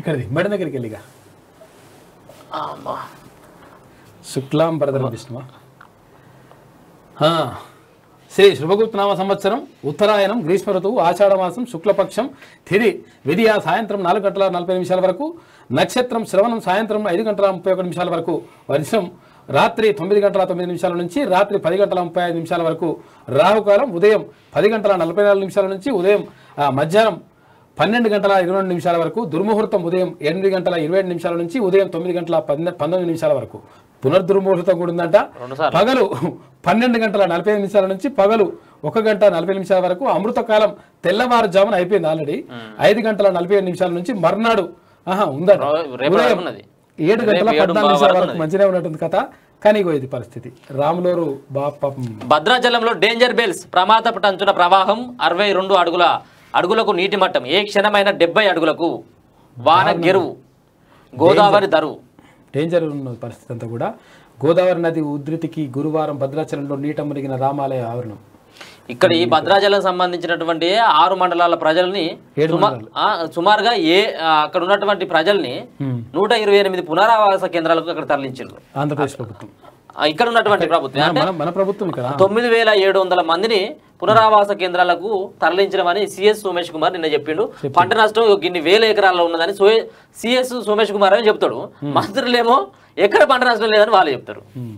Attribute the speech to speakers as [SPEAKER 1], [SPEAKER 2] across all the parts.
[SPEAKER 1] ఇక్కడిది madam దగ్గరికి వెళ్ళిగా
[SPEAKER 2] అమ్మా.
[SPEAKER 1] శుక్లాం భరధరం విష్ణువా ఆ, శ్రీ శుభగుప్తనామ సంవత్సరం ఉత్తరాయణం గ్రీష్మ ఋతువు ఆషాఢమాసం శుక్లపక్షం తిది విధియ సాయంత్రం నాలుగు గంటల నలభై నిమిషాల వరకు నక్షత్రం శ్రవణం సాయంత్రం ఐదు గంటల ముప్పై ఒక నిమిషాల వరకు వర్షం రాత్రి తొమ్మిది గంటల తొమ్మిది నిమిషాల నుంచి రాత్రి పది గంటల ముప్పై ఐదు నిమిషాల వరకు రాహుకాలం ఉదయం పది గంటల నలభై నాలుగు నిమిషాల నుంచి ఉదయం ఆ, మధ్యాహ్నం పన్నెండు గంటల ఇరవై రెండు నిమిషాల వరకు దుర్ముహూర్తం ఉదయం ఎనిమిది గంటల ఇరవై ఏడు నిమిషాల నుంచి ఉదయం తొమ్మిది గంటల పన్నె పంతొమ్మిది నిమిషాల వరకు పునర్దుర్ముహూర్తం కూడా ఉందంట
[SPEAKER 2] రెండుసార్లు.
[SPEAKER 1] పగలు పన్నెండు గంటల నలభై ఐదు నిమిషాల నుంచి పగలు ఒక గంట నలభై నిమిషాల వరకు అమృత కాలం తెల్లవారుజామున అయిపోయింది ఆల్రెడీ ఐదు గంటల నలభై ఏడు నిమిషాల నుంచి మర్నాడు ఆహా ఉందట
[SPEAKER 2] రేపు
[SPEAKER 1] ఉదయం
[SPEAKER 2] ఉన్నది.
[SPEAKER 1] ఏడు గంటల
[SPEAKER 2] రేపు ఏడు
[SPEAKER 1] పద్నాలుగు నిమిషాల
[SPEAKER 2] వరకు
[SPEAKER 1] వరకు మంచిగా ఉన్నట్టుంది కథ కానీ ఇగో ఇది పరిస్థితి రాములోరు బా పాపం
[SPEAKER 2] భద్రాచలంలో డేంజర్ బెల్స్ ప్రమాదపు టంచున ప్రవాహం అరవై రెండు అడుగుల అడుగులకు నీటి మట్టం ఏ క్షణమైన డెబ్బై అడుగులకు వాన గెరువు గోదావరి దరువు
[SPEAKER 1] డేంజర్ ఉన్న పరిస్థితి అంతా కూడా గోదావరి నది ఉధృతికి గురువారం భద్రాచలంలో నీట మునిగిన రామాలయ ఆవరణం
[SPEAKER 2] ఇక్కడ ఈ భద్రాచలం సంబంధించినటువంటి ఆరు మండలాల ప్రజల్ని
[SPEAKER 1] ఏడు
[SPEAKER 2] సుమా- ఆ, సుమారుగా ఏ ఆ, అక్కడ ఉన్నటువంటి ప్రజల్ని
[SPEAKER 1] హ్మ్.
[SPEAKER 2] నూట ఇరవై ఎనిమిది పునరావాస కేంద్రాలకు అక్కడ తరలించారు
[SPEAKER 1] ఆంధ్రప్రదేశ్ ప్రభుత్వం
[SPEAKER 2] ఇక్కడ ఉన్నటువంటి ప్రభుత్వం
[SPEAKER 1] మన- మన మన ప్రభుత్వం ఇక్కడ
[SPEAKER 2] తొమ్మిది వేల ఏడు వందల మందిని పునరావాస కేంద్రాలకు తరలించడమని సిఎస్ సోమేష్ కుమార్ నిన్న చెప్పిండు పంట నష్టం ఇన్ని వేల ఎకరాల్లో ఉన్నదని సిఎస్ సోమేష్ కుమార్ అని చెప్తాడు మంత్రులేమో ఎక్కడ పంట నష్టం లేదని వాళ్ళు చెప్తారు
[SPEAKER 1] హ్మ్.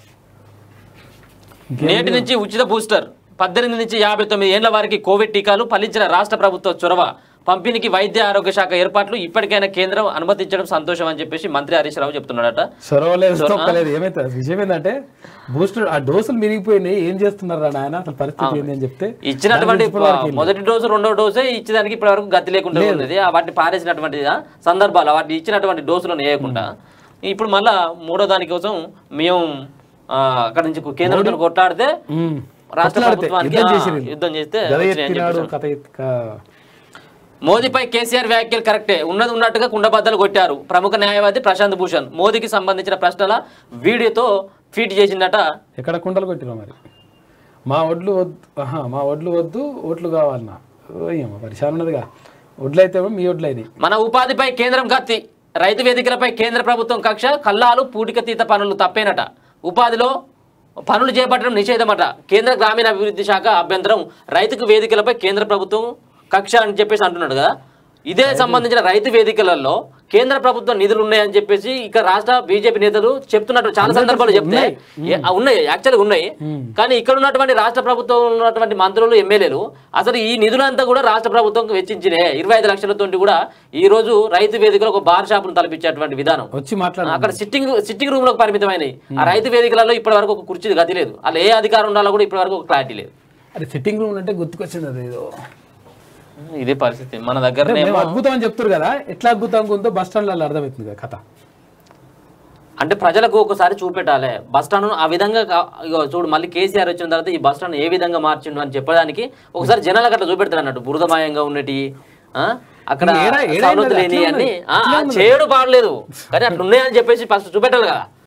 [SPEAKER 2] నేటి నుంచి ఉచిత బూస్టర్ పద్దెనిమిది నుంచి యాభై తొమ్మిది ఏళ్ల వారికి కోవిడ్ టీకాలు ఫలించిన రాష్ట్ర ప్రభుత్వ చొరవ పంపిణీకి వైద్య ఆరోగ్య శాఖ ఏర్పాట్లు ఇప్పటికైనా కేంద్రం అనుమతించడం సంతోషం అని చెప్పేసి మంత్రి హరీష్ రావు చెప్తున్నాడట
[SPEAKER 1] సొరవలేదు తొక్కలేదు ఏమైతే విషయం ఏంటంటే బూస్టర్ ఆ డోసులు మిరిగిపోయినాయి ఏం చేస్తున్నారు రా నాయన అసలు పరిస్థితి ఏంది అని చెప్తే
[SPEAKER 2] ఇచ్చినటువంటి
[SPEAKER 1] దాని గురించి ఇప్పటివరకు
[SPEAKER 2] మొదటి డోసు రెండో డోసే ఇచ్చేదానికి ఇప్పటి వరకు గతి లేకుండా ఉన్నది ఆ వాటిని పారేసినటువంటి సందర్భాలు వాటిని ఇచ్చినటువంటి డోసులను వేయకుండా ఇప్పుడు మళ్ళా మూడో దాని కోసం మేము ఆ, అక్కడి నుంచి కేంద్రంతో కొట్లాడితే
[SPEAKER 1] ఉమ్.
[SPEAKER 2] రాష్ట్ర
[SPEAKER 1] కొట్లాడితే,
[SPEAKER 2] ప్రభుత్వానికి
[SPEAKER 1] యుద్ధం
[SPEAKER 2] ఆ,
[SPEAKER 1] చేసిర్రు.
[SPEAKER 2] యుద్ధం చేస్తే
[SPEAKER 1] గద
[SPEAKER 2] వచ్చినాయని
[SPEAKER 1] ఎత్తినాడు
[SPEAKER 2] చెప్పేసి.
[SPEAKER 1] కథ ఎత్తుక-
[SPEAKER 2] మోదీపై కేసీఆర్ వ్యాఖ్యలు కరెక్టే ఉన్నది ఉన్నట్టుగా కుండబద్దలు కొట్టారు ప్రముఖ న్యాయవాది ప్రశాంత్ భూషణ్ మోదీకి సంబంధించిన ప్రశ్నల వీడియోతో ట్వీట్ చేసిందట
[SPEAKER 1] ఎక్కడ కుండలు కొట్టిరా మరి మా ఒడ్లు వద్దు ఆహా, మా ఒడ్లు వద్దు ఓట్లు కావాలన్నా ఓయ్యమ్మ పరిశాన్ ఉన్నదిగా ఒడ్లు అయితే మీ ఒడ్లు అయినాయి
[SPEAKER 2] మన ఉపాధిపై కేంద్రం కత్తి రైతు వేదికలపై కేంద్ర ప్రభుత్వం కక్ష కల్లాలు పూడికతీత పనులు తప్పేనట ఉపాధిలో పనులు చేపట్టడం నిషేధమట కేంద్ర గ్రామీణాభివృద్ధి శాఖ అభ్యంతరం రైతుకు వేదికలపై కేంద్ర ప్రభుత్వం కక్ష అని చెప్పేసి అంటున్నాడు కదా ఇదే సంబంధించిన రైతు వేదికలలో కేంద్ర ప్రభుత్వం నిధులు ఉన్నాయని చెప్పేసి ఇక రాష్ట్ర బీజేపీ నేతలు చెప్తున్నట్టు చాలా సందర్భాలు చెప్తే ఏ- ఆ, ఉన్నాయి యాక్చువల్గా ఉన్నాయి కానీ ఇక్కడ ఉన్నటువంటి రాష్ట్ర ప్రభుత్వం ఉన్నటువంటి మంత్రులు ఎమ్మెల్యేలు అసలు ఈ నిధులంతా కూడా రాష్ట్ర ప్రభుత్వం వెచ్చించినే ఇరవై ఐదు లక్షలతో కూడా ఈ రోజు రైతు వేదికలో ఒక బార్ షాపును తలపించేటువంటి విధానం
[SPEAKER 1] వచ్చి మాట్లాడు
[SPEAKER 2] అక్కడ సిట్టింగ్ సిట్టింగ్ రూమ్ లకు పరిమితమైనవి ఆ రైతు వేదికలలో ఇప్పటి వరకు ఒక కుర్చీ గతి లేదు అలా ఏ అధికారం ఉండాలో కూడా ఇప్పటి వరకు ఒక క్లారిటీ లేదు
[SPEAKER 1] అరే సిట్టింగ్ రూమ్ అంటే గుర్తుకొచ్చింది అది ఏదో
[SPEAKER 2] ఇదే పరిస్థితి మన దగ్గరనే
[SPEAKER 1] మేము అద్భుతం అని చెప్తారు కదా ఎట్లా అద్భుతంగా ఉందో బస్ స్టాండ్లలో అర్థమవుతుంది కదా కథ
[SPEAKER 2] అంటే ప్రజలకు ఒకసారి చూపెట్టాలి బస్ స్టాండ్ ఆ విధంగా కా- ఇగో చూడు మళ్ళీ కేసీఆర్ వచ్చిన తర్వాత ఈ బస్ స్టాండ్ ఏ విధంగా మార్చిండు అని చెప్పడానికి ఒకసారి జనాలకు అట్లా చూపెడతారు అన్నట్టు బురదమాయంగా ఉన్నటి ఆ? అక్కడ
[SPEAKER 1] ఏడా- ఏడా
[SPEAKER 2] సవలతులు
[SPEAKER 1] ఉన్నది?
[SPEAKER 2] లేని
[SPEAKER 1] అట్లే
[SPEAKER 2] అన్ని
[SPEAKER 1] ఉన్నది.
[SPEAKER 2] ఆ, ఆ, చేయడు బాగలేదు కానీ అట్లా ఉన్నాయని చెప్పేసి ఫస్ట్ చూపెట్టాలి కదా